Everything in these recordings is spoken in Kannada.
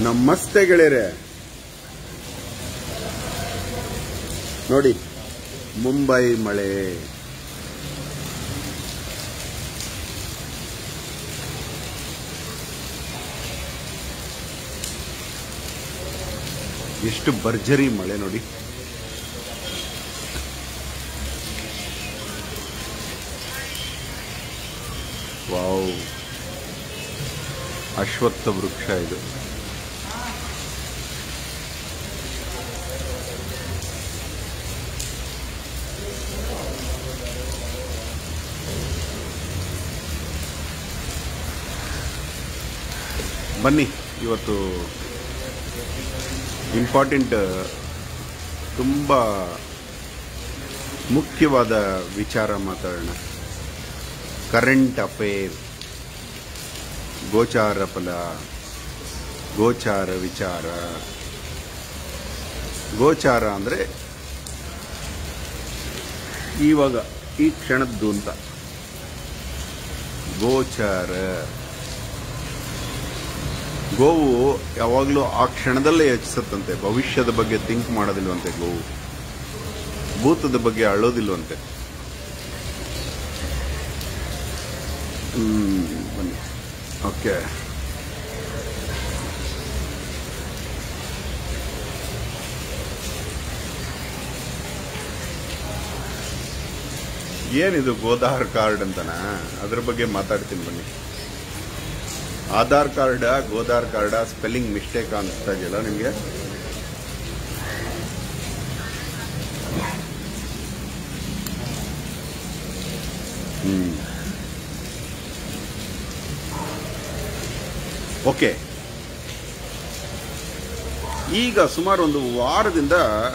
ನಮಸ್ತೆ ಗೆಳೆಯರೆ ನೋಡಿ ಮುಂಬೈ ಮಳೆ ಎಷ್ಟು ಭರ್ಜರಿ ಮಳೆ ನೋಡಿ ವಾವ್ ಅಶ್ವತ್ಥ ವೃಕ್ಷ ಇದು ಬನ್ನಿ ಇವತ್ತು ಇಂಪಾರ್ಟೆಂಟ್ ತುಂಬ ಮುಖ್ಯವಾದ ವಿಚಾರ ಮಾತಾಡೋಣ ಕರೆಂಟ್ ಅಫೇರ್ ಗೋಚಾರ ಫಲ ಗೋಚಾರ ವಿಚಾರ ಗೋಚಾರ ಅಂದರೆ ಇವಾಗ ಈ ಕ್ಷಣದ್ದು ಅಂತ ಗೋಚಾರ ಗೋವು ಯಾವಾಗಲೂ ಆ ಕ್ಷಣದಲ್ಲೇ ಯೋಚಿಸುತ್ತಂತೆ ಭವಿಷ್ಯದ ಬಗ್ಗೆ ಥಿಂಕ್ ಮಾಡೋದಿಲ್ವಂತೆ ಗೋವು ಭೂತದ ಬಗ್ಗೆ ಅಳೋದಿಲ್ವಂತೆ ಹ್ಮ್ ಬನ್ನಿ ಓಕೆ ಏನಿದು ಗೋದಾರ್ ಕಾರ್ಡ್ ಅಂತನಾ ಅದ್ರ ಬಗ್ಗೆ ಮಾತಾಡ್ತೀನಿ ಬನ್ನಿ ಆಧಾರ್ ಕಾರ್ಡ್ ಗೋದಾರ್ ಕಾರ್ಡ ಸ್ಪೆಲ್ಲಿಂಗ್ ಮಿಸ್ಟೇಕ್ ಅನಿಸ್ತಾ ಇದೆಯಲ್ಲ ನಿಮಗೆ ಹ್ಮ್ ಓಕೆ ಈಗ ಸುಮಾರು ಒಂದು ವಾರದಿಂದ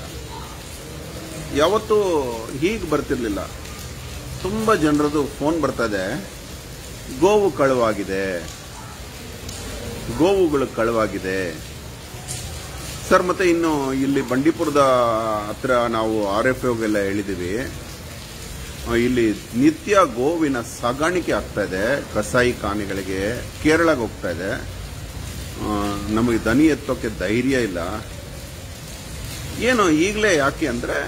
ಯಾವತ್ತೂ ಹೀಗೆ ಬರ್ತಿರ್ಲಿಲ್ಲ ತುಂಬ ಜನರದು ಫೋನ್ ಬರ್ತಾ ಇದೆ ಗೋವು ಕಳುವಾಗಿದೆ ಗೋವುಗಳು ಕಳುವಾಗಿದೆ ಸರ್ ಮತ್ತೆ ಇನ್ನು ಇಲ್ಲಿ ಬಂಡೀಪುರದ ಹತ್ರ ನಾವು ಆರ್ ಎಫ್ ಎಲ್ಲ ಹೇಳಿದೀವಿ ಆ, ಇಲ್ಲಿ ನಿತ್ಯ ಗೋವಿನ ಸಾಗಾಣಿಕೆ ಆಗ್ತಾ ಇದೆ ಕಸಾಯಿ ಖಾನೆಗಳಿಗೆ ಕೇರಳಗೆ ಹೋಗ್ತಾ ಇದೆ ಆ, ನಮಗೆ ದನಿ ಎತ್ತೋಕೆ ಧೈರ್ಯ ಇಲ್ಲ ಏನು ಈಗಲೇ ಯಾಕೆ ಅಂದ್ರೆ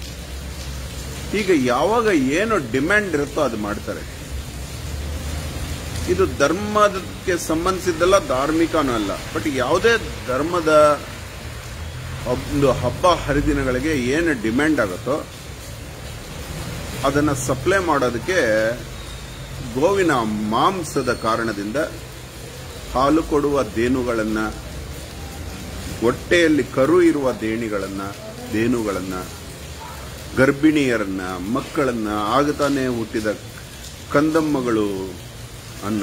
ಈಗ ಯಾವಾಗ ಏನು ಡಿಮ್ಯಾಂಡ್ ಇರುತ್ತೋ ಅದು ಮಾಡ್ತಾರೆ ಇದು ಧರ್ಮಕ್ಕೆ ಸಂಬಂಧಿಸಿದ್ದಲ್ಲ ಧಾರ್ಮಿಕನೂ ಅಲ್ಲ ಬಟ್ ಯಾವುದೇ ಧರ್ಮದ ಒಂದು ಹಬ್ಬ ಹರಿದಿನಗಳಿಗೆ ಏನು ಡಿಮ್ಯಾಂಡ್ ಆಗುತ್ತೋ ಅದನ್ನು ಸಪ್ಲೈ ಮಾಡೋದಕ್ಕೆ ಗೋವಿನ ಮಾಂಸದ ಕಾರಣದಿಂದ ಹಾಲು ಕೊಡುವ ದೇನುಗಳನ್ನ ಹೊಟ್ಟೆಯಲ್ಲಿ ಕರು ಇರುವ ದೇಣಿಗಳನ್ನ ದೇನುಗಳನ್ನ ಗರ್ಭಿಣಿಯರನ್ನ ಮಕ್ಕಳನ್ನ ಆಗತಾನೆ ಹುಟ್ಟಿದ ಕಂದಮ್ಮಗಳು ಅನ್ನ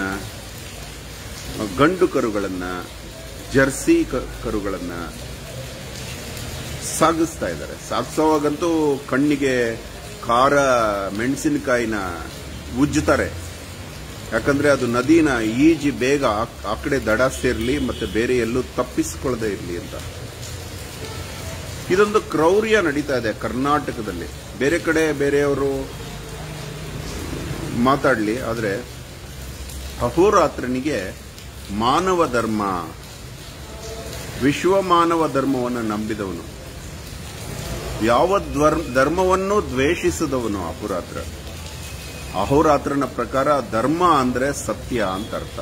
ಗಂಡು ಕರುಗಳನ್ನ ಜರ್ಸಿ ಕ- ಕರುಗಳನ್ನ ಸಾಗಿಸ್ತಾ ಇದ್ದಾರೆ ಸಾಗಿಸೋವಾಗಂತೂ ಕಣ್ಣಿಗೆ ಖಾರ ಮೆಣಸಿನಕಾಯಿನ ಉಜ್ಜುತ್ತಾರೆ ಯಾಕಂದ್ರೆ ಅದು ನದಿನ ಈಜಿ ಬೇಗ ಆ- ಆ ಕಡೆ ದಡ ಸೇರ್ಲಿ ಮತ್ತೆ ಬೇರೆ ಎಲ್ಲೂ ತಪ್ಪಿಸಿಕೊಳ್ಳದೆ ಇರಲಿ ಅಂತ ಇದೊಂದು ಕ್ರೌರ್ಯ ನಡೀತಾ ಇದೆ ಕರ್ನಾಟಕದಲ್ಲಿ ಬೇರೆ ಕಡೆ ಬೇರೆಯವರು ಮಾತಾಡ್ಲಿ ಆದ್ರೆ ಅಹೋರಾತ್ರನಿಗೆ ಮಾನವ ಧರ್ಮ ವಿಶ್ವ ಮಾನವ ಧರ್ಮವನ್ನು ನಂಬಿದವನು ಯಾವ ಧ್ವರ್- ಧರ್ಮವನ್ನು ದ್ವೇಷಿಸದವನು ಅಹೋರಾತ್ರ ಅಹೋರಾತ್ರನ ಪ್ರಕಾರ ಧರ್ಮ ಅಂದ್ರೆ ಸತ್ಯ ಅಂತ ಅರ್ಥ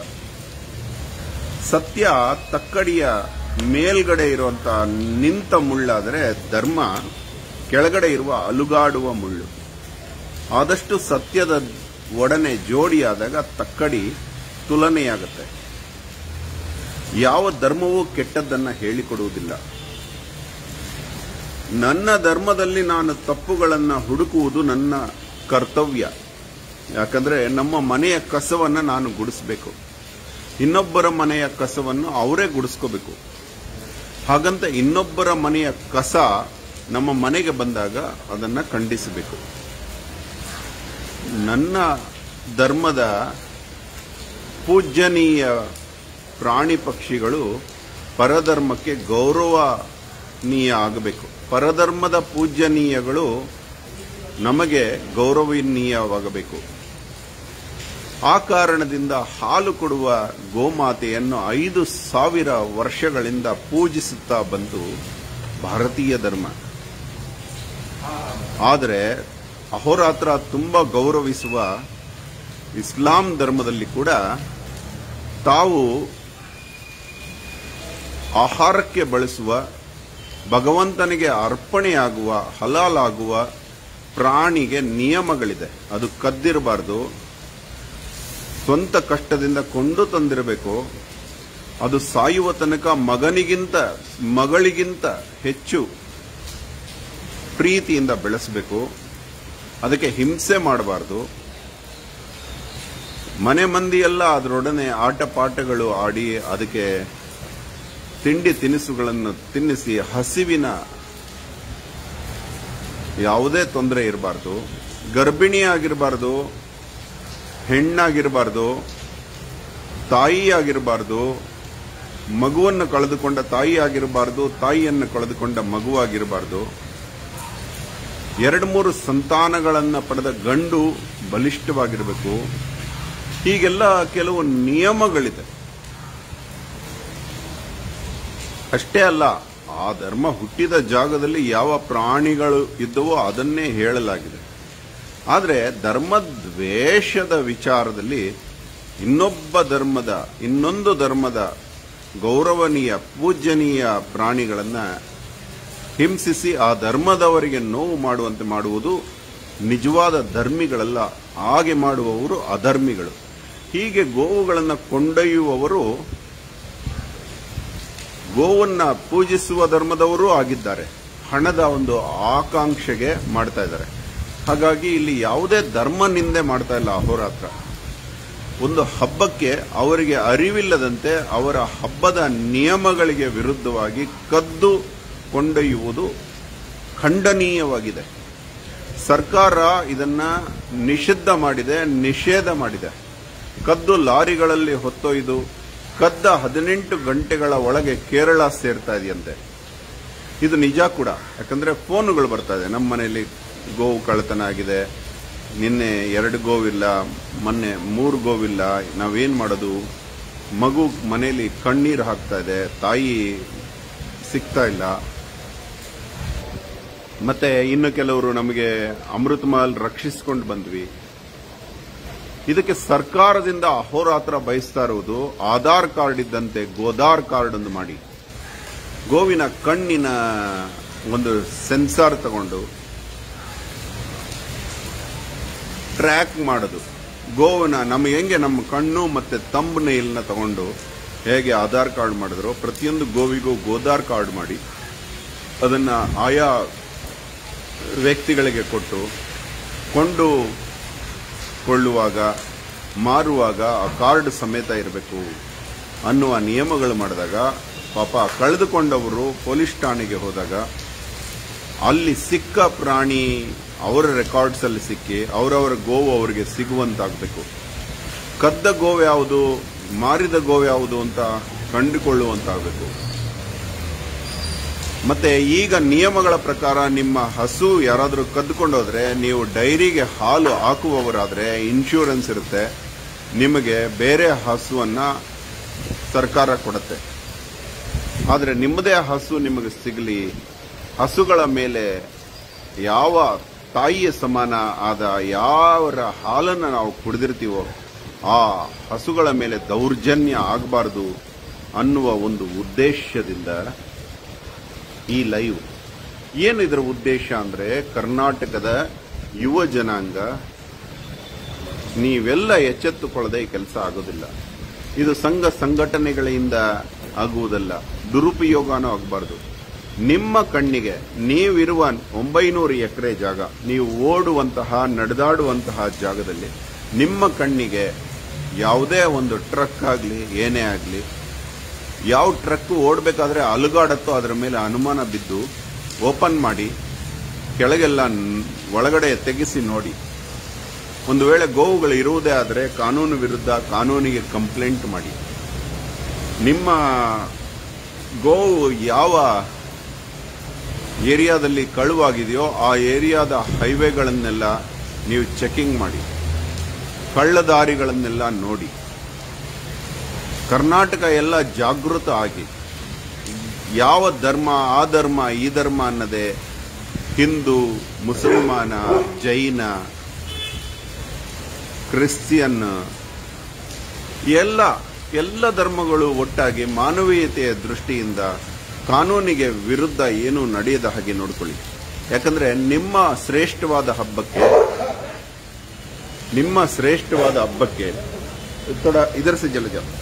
ಸತ್ಯ ತಕ್ಕಡಿಯ ಮೇಲ್ಗಡೆ ಇರುವಂತ ನಿಂತ ಮುಳ್ಳಾದರೆ ಧರ್ಮ ಕೆಳಗಡೆ ಇರುವ ಅಲುಗಾಡುವ ಮುಳ್ಳು ಆದಷ್ಟು ಸತ್ಯದ ಒಡನೆ ಜೋಡಿಯಾದಾಗ ತಕ್ಕಡಿ ತುಲನೆಯಾಗುತ್ತೆ ಯಾವ ಧರ್ಮವೂ ಕೆಟ್ಟದ್ದನ್ನ ಹೇಳಿಕೊಡುವುದಿಲ್ಲ ನನ್ನ ಧರ್ಮದಲ್ಲಿ ನಾನು ತಪ್ಪುಗಳನ್ನ ಹುಡುಕುವುದು ನನ್ನ ಕರ್ತವ್ಯ ಯಾಕಂದ್ರೆ ನಮ್ಮ ಮನೆಯ ಕಸವನ್ನ ನಾನು ಗುಡಿಸ್ಬೇಕು ಇನ್ನೊಬ್ಬರ ಮನೆಯ ಕಸವನ್ನು ಅವರೇ ಗುಡಿಸ್ಕೋಬೇಕು ಹಾಗಂತ ಇನ್ನೊಬ್ಬರ ಮನೆಯ ಕಸ ನಮ್ಮ ಮನೆಗೆ ಬಂದಾಗ ಅದನ್ನ ಖಂಡಿಸಬೇಕು ನನ್ನ ಧರ್ಮದ ಪೂಜ್ಯನೀಯ ಪ್ರಾಣಿ ಪಕ್ಷಿಗಳು ಪರಧರ್ಮಕ್ಕೆ ಗೌರವನೀಯ ಆಗಬೇಕು ಪರಧರ್ಮದ ಪೂಜ್ಯನೀಯಗಳು ನಮಗೆ ಗೌರವನೀಯವಾಗಬೇಕು ಆ ಕಾರಣದಿಂದ ಹಾಲು ಕೊಡುವ ಗೋಮಾತೆಯನ್ನು ಐದು ಸಾವಿರ ವರ್ಷಗಳಿಂದ ಪೂಜಿಸುತ್ತಾ ಬಂದು ಭಾರತೀಯ ಧರ್ಮ ಆದರೆ ಅಹೋರಾತ್ರ ತುಂಬಾ ಗೌರವಿಸುವ ಇಸ್ಲಾಂ ಧರ್ಮದಲ್ಲಿ ಕೂಡ ತಾವು ಆಹಾರಕ್ಕೆ ಬಳಸುವ ಭಗವಂತನಿಗೆ ಅರ್ಪಣೆಯಾಗುವ ಹಲಾಲಾಗುವ ಪ್ರಾಣಿಗೆ ನಿಯಮಗಳಿದೆ ಅದು ಕದ್ದಿರಬಾರ್ದು ಸ್ವಂತ ಕಷ್ಟದಿಂದ ಕೊಂಡು ತಂದಿರಬೇಕು ಅದು ಸಾಯುವ ತನಕ ಮಗನಿಗಿಂತ ಮಗಳಿಗಿಂತ ಹೆಚ್ಚು ಪ್ರೀತಿಯಿಂದ ಬೆಳೆಸಬೇಕು ಅದಕ್ಕೆ ಹಿಂಸೆ ಮಾಡಬಾರ್ದು ಮನೆ ಮಂದಿ ಎಲ್ಲ ಅದರೊಡನೆ ಆಟ ಪಾಠಗಳು ಆಡಿ ಅದಕ್ಕೆ ತಿಂಡಿ ತಿನಿಸುಗಳನ್ನು ತಿನ್ನಿಸಿ ಹಸಿವಿನ ಯಾವುದೇ ತೊಂದರೆ ಇರಬಾರ್ದು ಗರ್ಭಿಣಿ ಆಗಿರಬಾರ್ದು ಹೆಣ್ಣಾಗಿರಬಾರ್ದು ತಾಯಿ ಆಗಿರಬಾರ್ದು ಮಗುವನ್ನು ಕಳೆದುಕೊಂಡ ತಾಯಿ ಆಗಿರಬಾರ್ದು ತಾಯಿಯನ್ನು ಕಳೆದುಕೊಂಡ ಮಗುವಾಗಿರಬಾರ್ದು ಎರಡು ಮೂರು ಸಂತಾನಗಳನ್ನು ಪಡೆದ ಗಂಡು ಬಲಿಷ್ಠವಾಗಿರಬೇಕು ಹೀಗೆಲ್ಲ ಕೆಲವು ನಿಯಮಗಳಿದೆ ಅಷ್ಟೇ ಅಲ್ಲ ಆ ಧರ್ಮ ಹುಟ್ಟಿದ ಜಾಗದಲ್ಲಿ ಯಾವ ಪ್ರಾಣಿಗಳು ಇದ್ದವೋ ಅದನ್ನೇ ಹೇಳಲಾಗಿದೆ ಆದರೆ ಧರ್ಮದ್ವೇಷದ ವಿಚಾರದಲ್ಲಿ ಇನ್ನೊಬ್ಬ ಧರ್ಮದ ಇನ್ನೊಂದು ಧರ್ಮದ ಗೌರವನೀಯ ಪೂಜ್ಯನೀಯ ಪ್ರಾಣಿಗಳನ್ನ ಹಿಂಸಿಸಿ ಆ ಧರ್ಮದವರಿಗೆ ನೋವು ಮಾಡುವಂತೆ ಮಾಡುವುದು ನಿಜವಾದ ಧರ್ಮಿಗಳಲ್ಲ ಹಾಗೆ ಮಾಡುವವರು ಅಧರ್ಮಿಗಳು ಹೀಗೆ ಗೋವುಗಳನ್ನು ಕೊಂಡೊಯ್ಯುವವರು ಗೋವನ್ನ ಪೂಜಿಸುವ ಧರ್ಮದವರೂ ಆಗಿದ್ದಾರೆ ಹಣದ ಒಂದು ಆಕಾಂಕ್ಷೆಗೆ ಮಾಡ್ತಾ ಇದ್ದಾರೆ ಹಾಗಾಗಿ ಇಲ್ಲಿ ಯಾವುದೇ ಧರ್ಮ ನಿಂದೆ ಮಾಡ್ತಾ ಇಲ್ಲ ಅಹೋರಾತ್ರ ಒಂದು ಹಬ್ಬಕ್ಕೆ ಅವರಿಗೆ ಅರಿವಿಲ್ಲದಂತೆ ಅವರ ಹಬ್ಬದ ನಿಯಮಗಳಿಗೆ ವಿರುದ್ಧವಾಗಿ ಕದ್ದು ಕೊಂಡೊಯ್ಯುವುದು ಖಂಡನೀಯವಾಗಿದೆ ಸರ್ಕಾರ ಇದನ್ನ ನಿಷಿದ್ಧ ಮಾಡಿದೆ ನಿಷೇಧ ಮಾಡಿದೆ ಕದ್ದು ಲಾರಿಗಳಲ್ಲಿ ಹೊತ್ತೊಯ್ದು ಕದ್ದ ಹದಿನೆಂಟು ಗಂಟೆಗಳ ಒಳಗೆ ಕೇರಳ ಸೇರ್ತಾ ಇದೆಯಂತೆ ಇದು ನಿಜ ಕೂಡ ಯಾಕಂದ್ರೆ ಫೋನುಗಳು ಬರ್ತಾ ಇದೆ ನಮ್ಮ ಮನೆಯಲ್ಲಿ ಗೋವು ಕಳ್ಳತನ ಆಗಿದೆ ನಿನ್ನೆ ಎರಡು ಗೋವಿಲ್ಲ ಮೊನ್ನೆ ಮೂರು ಗೋವಿಲ್ಲ ನಾವೇನ್ ಮಾಡೋದು ಮಗು ಮನೆಯಲ್ಲಿ ಕಣ್ಣೀರು ಹಾಕ್ತಾ ಇದೆ ತಾಯಿ ಸಿಗ್ತಾ ಇಲ್ಲ ಮತ್ತೆ ಇನ್ನು ಕೆಲವರು ನಮಗೆ ಅಮೃತ ಮಹಲ್ ರಕ್ಷಿಸಿಕೊಂಡು ಬಂದ್ವಿ ಇದಕ್ಕೆ ಸರ್ಕಾರದಿಂದ ಅಹೋರಾತ್ರ ಬಯಸ್ತಾ ಇರುವುದು ಆಧಾರ್ ಕಾರ್ಡ್ ಇದ್ದಂತೆ ಗೋದಾರ್ ಕಾರ್ಡ್ ಒಂದು ಮಾಡಿ ಗೋವಿನ ಕಣ್ಣಿನ ಒಂದು ಸೆನ್ಸಾರ್ ತಗೊಂಡು ಟ್ರ್ಯಾಕ್ ಮಾಡೋದು ಗೋವಿನ ನಮಗೆ ಹೆಂಗೆ ನಮ್ಮ ಕಣ್ಣು ಮತ್ತೆ ತಂಬ್ ನೈಲ್ನ ತಗೊಂಡು ಹೇಗೆ ಆಧಾರ್ ಕಾರ್ಡ್ ಮಾಡಿದ್ರು ಪ್ರತಿಯೊಂದು ಗೋವಿಗೂ ಗೋದಾರ್ ಕಾರ್ಡ್ ಮಾಡಿ ಅದನ್ನ ಆಯಾ ವ್ಯಕ್ತಿಗಳಿಗೆ ಕೊಟ್ಟು ಕೊಂಡು ಕೊಳ್ಳುವಾಗ ಮಾರುವಾಗ ಆ ಕಾರ್ಡ್ ಸಮೇತ ಇರಬೇಕು ಅನ್ನುವ ನಿಯಮಗಳು ಮಾಡಿದಾಗ ಪಾಪ ಕಳೆದುಕೊಂಡವರು ಪೊಲೀಸ್ ಠಾಣೆಗೆ ಹೋದಾಗ ಅಲ್ಲಿ ಸಿಕ್ಕ ಪ್ರಾಣಿ ಅವರ ರೆಕಾರ್ಡ್ಸ್ ಅಲ್ಲಿ ಸಿಕ್ಕಿ ಅವರವರ ಗೋವು ಅವರಿಗೆ ಸಿಗುವಂತಾಗಬೇಕು ಕದ್ದ ಗೋವು ಯಾವುದು ಮಾರಿದ ಗೋವು ಯಾವುದು ಅಂತ ಕಂಡುಕೊಳ್ಳುವಂತಾಗಬೇಕು ಮತ್ತೆ ಈಗ ನಿಯಮಗಳ ಪ್ರಕಾರ ನಿಮ್ಮ ಹಸು ಯಾರಾದರೂ ಕದ್ದುಕೊಂಡೋದ್ರೆ ನೀವು ಡೈರಿಗೆ ಹಾಲು ಹಾಕುವವರಾದ್ರೆ ಇನ್ಶೂರೆನ್ಸ್ ಇರುತ್ತೆ ನಿಮಗೆ ಬೇರೆ ಹಸುವನ್ನ ಸರ್ಕಾರ ಕೊಡುತ್ತೆ ಆದರೆ ನಿಮ್ಮದೇ ಹಸು ನಿಮಗೆ ಸಿಗಲಿ ಹಸುಗಳ ಮೇಲೆ ಯಾವ ತಾಯಿಯ ಸಮಾನ ಆದ ಯಾವರ ಹಾಲನ್ನು ನಾವು ಕುಡಿದಿರ್ತೀವೋ ಆ ಹಸುಗಳ ಮೇಲೆ ದೌರ್ಜನ್ಯ ಆಗಬಾರದು ಅನ್ನುವ ಒಂದು ಉದ್ದೇಶದಿಂದ ಈ ಲೈವ್ ಏನು ಇದರ ಉದ್ದೇಶ ಅಂದ್ರೆ ಕರ್ನಾಟಕದ ಯುವ ಜನಾಂಗ ನೀವೆಲ್ಲ ಎಚ್ಚೆತ್ತುಕೊಳ್ಳದೆ ಈ ಕೆಲಸ ಆಗೋದಿಲ್ಲ ಇದು ಸಂಘ ಸಂಘಟನೆಗಳಿಂದ ಆಗುವುದಲ್ಲ ದುರುಪಯೋಗನೂ ಆಗಬಾರ್ದು ನಿಮ್ಮ ಕಣ್ಣಿಗೆ ನೀವಿರುವ ಒಂಬೈನೂರು ಎಕರೆ ಜಾಗ ನೀವು ಓಡುವಂತಹ ನಡೆದಾಡುವಂತಹ ಜಾಗದಲ್ಲಿ ನಿಮ್ಮ ಕಣ್ಣಿಗೆ ಯಾವುದೇ ಒಂದು ಟ್ರಕ್ ಆಗಲಿ ಏನೇ ಆಗಲಿ ಯಾವ ಟ್ರಕ್ ಓಡಬೇಕಾದ್ರೆ ಅಲುಗಾಡತ್ತೋ ಅದರ ಮೇಲೆ ಅನುಮಾನ ಬಿದ್ದು ಓಪನ್ ಮಾಡಿ ಕೆಳಗೆಲ್ಲ ನ್- ಒಳಗಡೆ ತೆಗೆಸಿ ನೋಡಿ ಒಂದು ವೇಳೆ ಗೋವುಗಳು ಇರುವುದೇ ಆದರೆ ಕಾನೂನು ವಿರುದ್ಧ ಕಾನೂನಿಗೆ ಕಂಪ್ಲೇಂಟ್ ಮಾಡಿ ನಿಮ್ಮ ಗೋವು ಯಾವ ಏರಿಯಾದಲ್ಲಿ ಕಳುವಾಗಿದೆಯೋ ಆ ಏರಿಯಾದ ಹೈವೇಗಳನ್ನೆಲ್ಲ ನೀವು ಚೆಕಿಂಗ್ ಮಾಡಿ ಕಳ್ಳದಾರಿಗಳನ್ನೆಲ್ಲ ನೋಡಿ ಕರ್ನಾಟಕ ಎಲ್ಲ ಜಾಗೃತ ಆಗಿ ಯಾವ ಧರ್ಮ ಆ ಧರ್ಮ ಈ ಧರ್ಮ ಅನ್ನದೆ ಹಿಂದೂ ಮುಸಲ್ಮಾನ ಜೈನ ಕ್ರಿಶ್ಚಿಯನ್ ಎಲ್ಲ ಎಲ್ಲ ಧರ್ಮಗಳು ಒಟ್ಟಾಗಿ ಮಾನವೀಯತೆಯ ದೃಷ್ಟಿಯಿಂದ ಕಾನೂನಿಗೆ ವಿರುದ್ಧ ಏನೂ ನಡೆಯದ ಹಾಗೆ ನೋಡ್ಕೊಳ್ಳಿ ಯಾಕಂದ್ರೆ ನಿಮ್ಮ ಶ್ರೇಷ್ಠವಾದ ಹಬ್ಬಕ್ಕೆ ನಿಮ್ಮ ಶ್ರೇಷ್ಠವಾದ ಹಬ್ಬಕ್ಕೆ ಥೋಡ ಇದರ से जल जाओ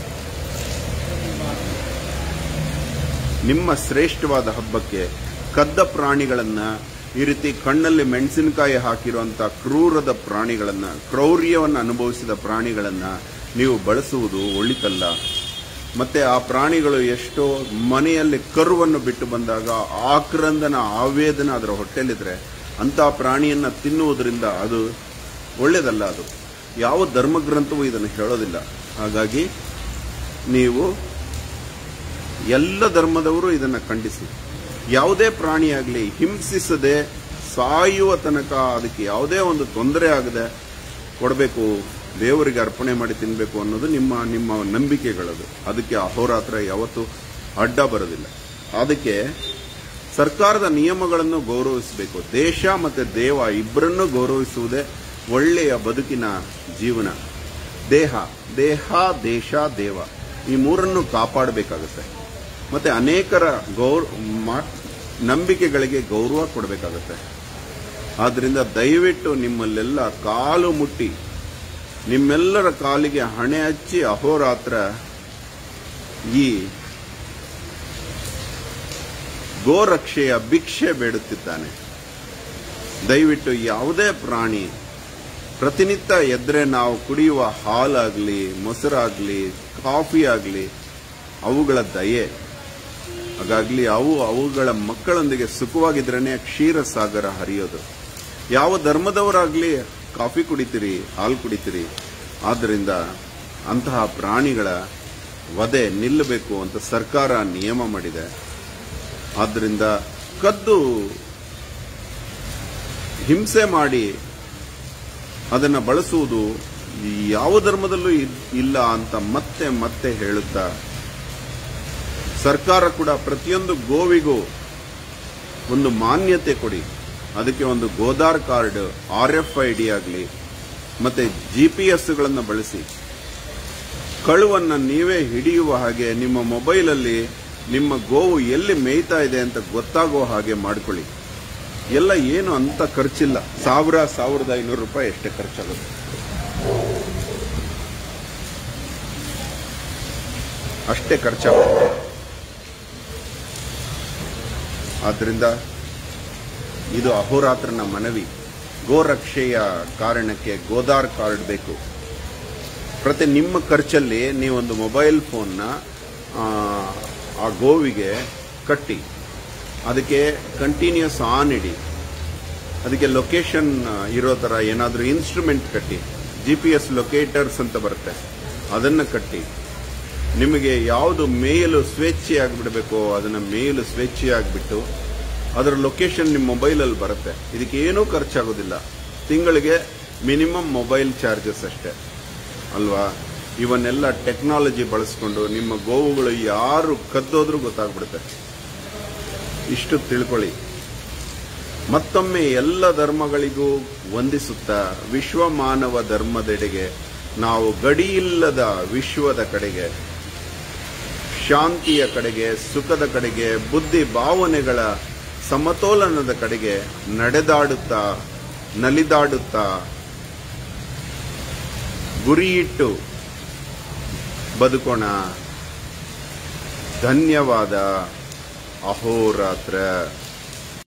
ನಿಮ್ಮ ಶ್ರೇಷ್ಠವಾದ ಹಬ್ಬಕ್ಕೆ ಕದ್ದ ಪ್ರಾಣಿಗಳನ್ನ ಈ ರೀತಿ ಕಣ್ಣಲ್ಲಿ ಮೆಣಸಿನಕಾಯಿ ಹಾಕಿರುವಂತ ಕ್ರೂರದ ಪ್ರಾಣಿಗಳನ್ನ ಕ್ರೌರ್ಯವನ್ನು ಅನುಭವಿಸಿದ ಪ್ರಾಣಿಗಳನ್ನ ನೀವು ಬಳಸುವುದು ಒಳಿತಲ್ಲ ಮತ್ತೆ ಆ ಪ್ರಾಣಿಗಳು ಎಷ್ಟೋ ಮನೆಯಲ್ಲಿ ಕರುವನ್ನು ಬಿಟ್ಟು ಬಂದಾಗ ಆಕ್ರಂದನ ಆವೇದನ ಅದರ ಹೊಟ್ಟೆಲಿದ್ರೆ ಅಂತ ಪ್ರಾಣಿಯನ್ನ ತಿನ್ನುವುದರಿಂದ ಅದು ಒಳ್ಳೆಯದಲ್ಲ ಅದು ಯಾವ ಧರ್ಮಗ್ರಂಥವೂ ಇದನ್ನು ಹೇಳೋದಿಲ್ಲ ಹಾಗಾಗಿ ನೀವು ಎಲ್ಲ ಧರ್ಮದವರು ಇದನ್ನ ಖಂಡಿಸಿ ಯಾವುದೇ ಪ್ರಾಣಿಯಾಗಲಿ ಹಿಂಸಿಸದೆ ಸಾಯುವ ತನಕ ಅದಕ್ಕೆ ಯಾವುದೇ ಒಂದು ತೊಂದರೆ ಆಗದೆ ಕೊಡಬೇಕು ದೇವರಿಗೆ ಅರ್ಪಣೆ ಮಾಡಿ ತಿನ್ನಬೇಕು ಅನ್ನೋದು ನಿಮ್ಮ ನಿಮ್ಮ ನಂಬಿಕೆಗಳದು ಅದಕ್ಕೆ ಅಹೋರಾತ್ರ ಯಾವತ್ತೂ ಅಡ್ಡ ಬರೋದಿಲ್ಲ ಅದಕ್ಕೆ ಸರ್ಕಾರದ ನಿಯಮಗಳನ್ನು ಗೌರವಿಸಬೇಕು ದೇಶ ಮತ್ತೆ ದೇವ ಇಬ್ಬರನ್ನೂ ಗೌರವಿಸುವುದೇ ಒಳ್ಳೆಯ ಬದುಕಿನ ಜೀವನ ದೇಹ ದೇಹ ದೇಶ ದೇವ ಈ ಮೂರನ್ನು ಕಾಪಾಡಬೇಕಾಗುತ್ತೆ ಮತ್ತೆ ಅನೇಕರ ಗೌರ್ ಮಾ- ನಂಬಿಕೆಗಳಿಗೆ ಗೌರವ ಕೊಡಬೇಕಾಗುತ್ತೆ ಆದ್ರಿಂದ ದಯವಿಟ್ಟು ನಿಮ್ಮಲ್ಲೆಲ್ಲ ಕಾಲು ಮುಟ್ಟಿ ನಿಮ್ಮೆಲ್ಲರ ಕಾಲಿಗೆ ಹಣೆ ಹಚ್ಚಿ ಅಹೋರಾತ್ರ ಈ ಗೋರಕ್ಷೆಯ ಭಿಕ್ಷೆ ಬೇಡುತ್ತಿದ್ದಾನೆ ದಯವಿಟ್ಟು ಯಾವುದೇ ಪ್ರಾಣಿ ಪ್ರತಿನಿತ್ಯ ಎದ್ರೆ ನಾವು ಕುಡಿಯುವ ಹಾಲಾಗ್ಲಿ ಮೊಸರಾಗ್ಲಿ ಕಾಫಿ ಆಗಲಿ ಅವುಗಳ ದಯೆ ಹಾಗಾಗ್ಲಿ ಅವು ಅವುಗಳ ಮಕ್ಕಳೊಂದಿಗೆ ಸುಖವಾಗಿದ್ರೇನೆ ಕ್ಷೀರಸಾಗರ ಹರಿಯೋದು ಯಾವ ಧರ್ಮದವರಾಗ್ಲಿ ಕಾಫಿ ಕುಡಿತೀರಿ ಹಾಲು ಕುಡಿತೀರಿ ಆದ್ದರಿಂದ ಅಂತಹ ಪ್ರಾಣಿಗಳ ವಧೆ ನಿಲ್ಲಬೇಕು ಅಂತ ಸರ್ಕಾರ ನಿಯಮ ಮಾಡಿದೆ ಆದ್ದರಿಂದ ಕದ್ದು ಹಿಂಸೆ ಮಾಡಿ ಅದನ್ನು ಬಳಸುವುದು ಯಾವ ಧರ್ಮದಲ್ಲೂ ಇದ್- ಇಲ್ಲ ಅಂತ ಮತ್ತೆ ಮತ್ತೆ ಹೇಳುತ್ತಾ ಸರ್ಕಾರ ಕೂಡ ಪ್ರತಿಯೊಂದು ಗೋವಿಗೂ ಒಂದು ಮಾನ್ಯತೆ ಕೊಡಿ ಅದಕ್ಕೆ ಒಂದು ಗೋದಾರ್ card R F I D ಆಗಲಿ ಮತ್ತೆ ಜಿ ಪಿ ಎಸ್ಗಳನ್ನು ಬಳಸಿ ಕಳುವನ್ನ ನೀವೇ ಹಿಡಿಯುವ ಹಾಗೆ ನಿಮ್ಮ ಮೊಬೈಲಲ್ಲಿ ನಿಮ್ಮ ಗೋವು ಎಲ್ಲಿ ಮೇಯ್ತಾ ಇದೆ ಅಂತ ಗೊತ್ತಾಗೋ ಹಾಗೆ ಮಾಡ್ಕೊಳ್ಳಿ ಎಲ್ಲ ಏನು ಅಂತ ಖರ್ಚಿಲ್ಲ ಸಾವಿರ ಸಾವಿರದ ಐನೂರು ರೂಪಾಯಿ ಎಷ್ಟೇ ಖರ್ಚಾಗುತ್ತೆ ಅಷ್ಟೇ ಖರ್ಚಾಗುತ್ತೆ ಆದ್ದರಿಂದ ಇದು ಅಹೋರಾತ್ರನ ಮನವಿ ಗೋರಕ್ಷೆಯ ಕಾರಣಕ್ಕೆ ಗೋದಾರ್ ಕಾರ್ಡ್ ಬೇಕು ಪ್ರತಿ ನಿಮ್ಮ ಖರ್ಚಲ್ಲಿ ನೀವೊಂದು ಮೊಬೈಲ್ ಫೋನ್ನ ಆ, ಆ ಗೋವಿಗೆ ಕಟ್ಟಿ ಅದಕ್ಕೆ ಕಂಟಿನ್ಯೂಸ್ ಆನ್ ಇಡಿ ಅದಕ್ಕೆ ಲೊಕೇಶನ್ ಇರೋ ಥರ ಏನಾದರೂ ಇನ್ಸ್ಟ್ರೂಮೆಂಟ್ ಕಟ್ಟಿ ಜಿ ಪಿ ಎಸ್ ಲೊಕೇಟರ್ಸ್ ಅಂತ ಬರುತ್ತೆ ಅದನ್ನು ಕಟ್ಟಿ ನಿಮಗೆ ಯಾವುದು ಮೇಯಲು ಸ್ವೇಚ್ಛೆಯಾಗಿ ಬಿಡಬೇಕೋ ಅದನ್ನು ಮೇಯಲು ಸ್ವೇಚ್ಛೆಯಾಗಿಬಿಟ್ಟು ಅದರ ಲೊಕೇಶನ್ ನಿಮ್ಮ ಮೊಬೈಲಲ್ಲಿ ಬರುತ್ತೆ ಇದಕ್ಕೆ ಏನೂ ಖರ್ಚಾಗೋದಿಲ್ಲ ತಿಂಗಳಿಗೆ ಮಿನಿಮಮ್ ಮೊಬೈಲ್ ಚಾರ್ಜಸ್ ಅಷ್ಟೇ ಅಲ್ವಾ ಇವನ್ನೆಲ್ಲ ಟೆಕ್ನಾಲಜಿ ಬಳಸ್ಕೊಂಡು ನಿಮ್ಮ ಗೋವುಗಳು ಯಾರು ಕದ್ದೋದ್ರೂ ಗೊತ್ತಾಗ್ಬಿಡುತ್ತೆ ಇಷ್ಟು ತಿಳ್ಕೊಳ್ಳಿ ಮತ್ತೊಮ್ಮೆ ಎಲ್ಲ ಧರ್ಮಗಳಿಗೂ ವಂದಿಸುತ್ತಾ ವಿಶ್ವ ಮಾನವ ಧರ್ಮದೆಡೆಗೆ ನಾವು ಗಡಿಯಿಲ್ಲದ ವಿಶ್ವದ ಕಡೆಗೆ ಶಾಂತಿಯ ಕಡೆಗೆ ಸುಖದ ಕಡೆಗೆ ಬುದ್ಧಿ ಭಾವನೆಗಳ ಸಮತೋಲನದ ಕಡೆಗೆ ನಡೆದಾಡುತ್ತಾ ನಲಿದಾಡುತ್ತಾ ಗುರಿಯಿಟ್ಟು ಬದುಕೋಣ ಧನ್ಯವಾದ ಅಹೋರಾತ್ರ